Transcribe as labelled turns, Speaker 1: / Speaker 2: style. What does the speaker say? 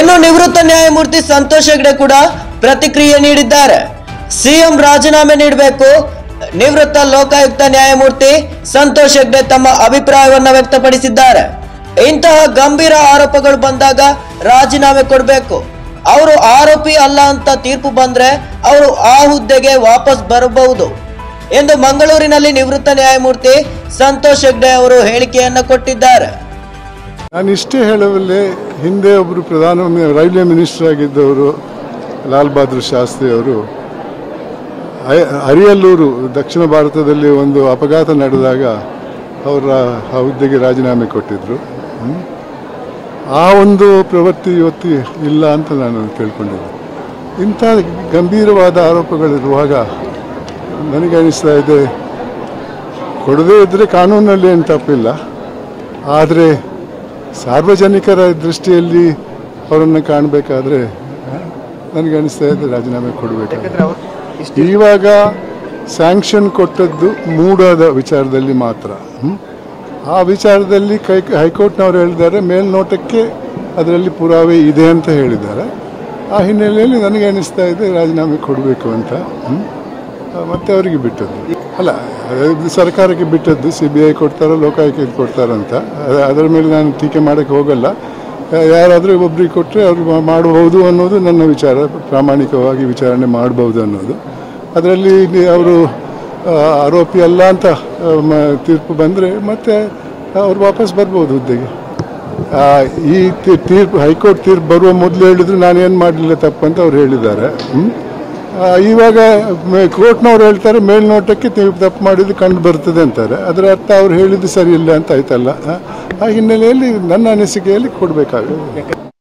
Speaker 1: ಇನ್ನು ನಿವೃತ್ತ ನ್ಯಾಯಮೂರ್ತಿ ಸಂತೋಷ್ ಹೆಗ್ಡೆ ಕೂಡ ಪ್ರತಿಕ್ರಿಯೆ ನೀಡಿದ್ದಾರೆ ಸಿಎಂ ರಾಜೀನಾಮೆ ನೀಡಬೇಕು ನಿವೃತ್ತ ಲೋಕಾಯುಕ್ತ ನ್ಯಾಯಮೂರ್ತಿ ಸಂತೋಷ್ ಹೆಗ್ಡೆ ತಮ್ಮ ಅಭಿಪ್ರಾಯವನ್ನ ವ್ಯಕ್ತಪಡಿಸಿದ್ದಾರೆ ಇಂತಹ ಗಂಭೀರ ಆರೋಪಗಳು ಬಂದಾಗ ರಾಜೀನಾಮೆ ಕೊಡಬೇಕು ಅವರು ಆರೋಪಿ ಅಲ್ಲ ಅಂತ ತೀರ್ಪು ಬಂದ್ರೆ ಅವರು ಆ ಹುದ್ದೆಗೆ ವಾಪಸ್ ಬರಬಹುದು ಎಂದು ಮಂಗಳೂರಿನಲ್ಲಿ ನಿವೃತ್ತ ನ್ಯಾಯಮೂರ್ತಿ ಸಂತೋಷ್ ಹೆಗ್ಡೆ ಅವರು ಹೇಳಿಕೆಯನ್ನ ಕೊಟ್ಟಿದ್ದಾರೆ
Speaker 2: ನಾನು ಇಷ್ಟೇ ಹೇಳಬಲ್ಲೆ ಹಿಂದೆ ಒಬ್ಬರು ಪ್ರಧಾನ ರೈಲ್ವೆ ಮಿನಿಸ್ಟರ್ ಆಗಿದ್ದವರು ಲಾಲ್ ಬಹದ್ದೂರ್ ಶಾಸ್ತ್ರಿ ಅವರು ಅಯ- ಅರಿಯಲ್ಲೂರು ದಕ್ಷಿಣ ಭಾರತದಲ್ಲಿ ಒಂದು ಅಪಘಾತ ನಡೆದಾಗ ಅವರ ಆ ಹುದ್ದೆಗೆ ರಾಜೀನಾಮೆ ಕೊಟ್ಟಿದ್ದರು ಹ್ಮ್. ಆ ಒಂದು ಪ್ರವೃತ್ತಿ ಇವತ್ತು ಇಲ್ಲ ಅಂತ ನಾನು ತಿಳ್ಕೊಂಡಿದ್ದೆ ಇಂಥ ಗಂಭೀರವಾದ ಆರೋಪಗಳಿರುವಾಗ ನನಗೆ ಅನಿಸ್ತಾ ಇದೆ ಕೊಡದೇ ಇದ್ದರೆ ಕಾನೂನಲ್ಲಿ ಏನು ತಪ್ಪಿಲ್ಲ ಆದರೆ ಸಾರ್ವಜನಿಕರ ದೃಷ್ಟಿಯಲ್ಲಿ ಅವರನ್ನು ಕಾಣಬೇಕಾದ್ರೆ ನನಗೆ ಅನಿಸ್ತಾ ಇದೆ ರಾಜೀನಾಮೆ ಕೊಡಬೇಕು ಇವಾಗ ಸ್ಯಾಂಕ್ಷನ್ ಕೊಟ್ಟದ್ದು ಮೂಡಾದ ವಿಚಾರದಲ್ಲಿ ಮಾತ್ರ ಹ್ಮ್? ಆ ವಿಚಾರದಲ್ಲಿ ಕೈ ಹೈಕೋರ್ಟ್ನವರು ಹೇಳಿದ್ದಾರೆ ಮೇಲ್ನೋಟಕ್ಕೆ ಅದರಲ್ಲಿ ಪುರಾವೆ ಇದೆ ಅಂತ ಹೇಳಿದ್ದಾರೆ ಆ ಹಿನ್ನೆಲೆಯಲ್ಲಿ ನನಗೆ ಅನಿಸ್ತಾ ಇದೆ ರಾಜೀನಾಮೆ ಕೊಡಬೇಕು ಅಂತ ಹ್ಮ್? ಆ, ಮತ್ತೆ ಅವರಿಗೆ ಬಿಟ್ಟದ್ದು ಅಲ್ಲ ಅದು ಸರ್ಕಾರಕ್ಕೆ ಬಿಟ್ಟದ್ದು ಸಿ ಬಿ ಐ ಕೊಡ್ತಾರೋ ಲೋಕಾಯುಕ್ತ ಕೊಡ್ತಾರಂತ ಅದ- ಅದರ ಮೇಲೆ ನಾನು ಟೀಕೆ ಮಾಡೋಕ್ಕೆ ಹೋಗಲ್ಲ ಯಾ- ಯಾರಾದರೂ ಒಬ್ರಿಗೆ ಕೊಟ್ಟರೆ ಅವ್ರು ಮಾ- ಮಾಡಬಹುದು ಅನ್ನೋದು ನನ್ನ ವಿಚಾರ ಪ್ರಾಮಾಣಿಕವಾಗಿ ವಿಚಾರಣೆ ಮಾಡಬಹುದು ಅನ್ನೋದು ಅದರಲ್ಲಿ ಅವರು ಆರೋಪಿ ಅಲ್ಲ ಅಂತ ಆ, ಮ- ತೀರ್ಪು ಬಂದರೆ ಮತ್ತೆ ಅವ್ರು ವಾಪಸ್ ಬರ್ಬೋದು ಹುದ್ದೆಗೆ ಆ, ಈ ತೀ- ತೀರ್ಪು ಹೈಕೋರ್ಟ್ ತೀರ್ಪು ಬರುವ ಮೊದಲು ಹೇಳಿದ್ರು ನಾನೇನು ಮಾಡಲಿಲ್ಲ ತಪ್ಪು ಅಂತ ಅವ್ರು ಹೇಳಿದ್ದಾರೆ ಹ್ಮ್? ಆ, ಇವಾಗ ಮೇ- ಕೋರ್ಟ್ನವ್ರು ಹೇಳ್ತಾರೆ ಮೇಲ್ನೋಟಕ್ಕೆ ನೀವು ತಪ್ಪು ಮಾಡಿದ್ದು ಕಂಡು ಬರ್ತದೆ ಅಂತಾರೆ ಅದರ ಅರ್ಥ ಅವ್ರು ಹೇಳಿದ್ದು ಸರಿ ಇಲ್ಲ ಅಂತ ಆಯ್ತಲ್ಲ ಆ- ಆ ಹಿನ್ನೆಲೆಯಲ್ಲಿ ನನ್ನ ಅನಿಸಿಕೆಯಲ್ಲಿ ಕೊಡಬೇಕಾಗುತ್ತೆ